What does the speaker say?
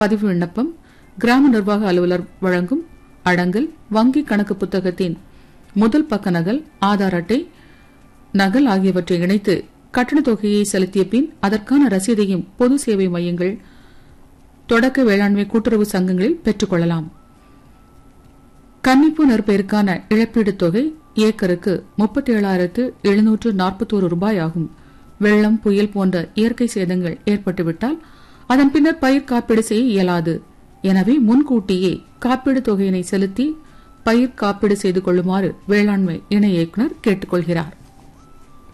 பதிவு விண்ணப்பம் கிராம நிர்வாக அலுவலர் வழங்கும் அடங்கல் வங்கி கணக்கு புத்தகத்தின் முதல் பக்க நகல் ஆதார் அட்டை நகல் ஆகியவற்றை இணைத்து கட்டணத் தொகையை செலுத்திய பின் அதற்கான ரசீதையும் பொது சேவை மையங்கள் தொடக்க வேளாண்மை கூட்டுறவு சங்கங்களில் பெற்றுக் கொள்ளலாம் கன்னிப்பு நற்பெயருக்கான இழப்பீட்டுத் தொகை ஏக்கருக்கு முப்பத்தி ஏழாயிரத்து எழுநூற்று நாற்பத்தோரு ரூபாய் ஆகும் வெள்ளம் புயல் போன்ற இயற்கை சேதங்கள் ஏற்பட்டுவிட்டால் அதன் பின்னர் பயிர் காப்பீடு செய்ய இயலாது எனவே முன்கூட்டியே காப்பீடு தொகையினை செலுத்தி பயிர் காப்பீடு செய்து கொள்ளுமாறு வேளாண்மை இணை இயக்குநர் கேட்டுக் கொள்கிறார்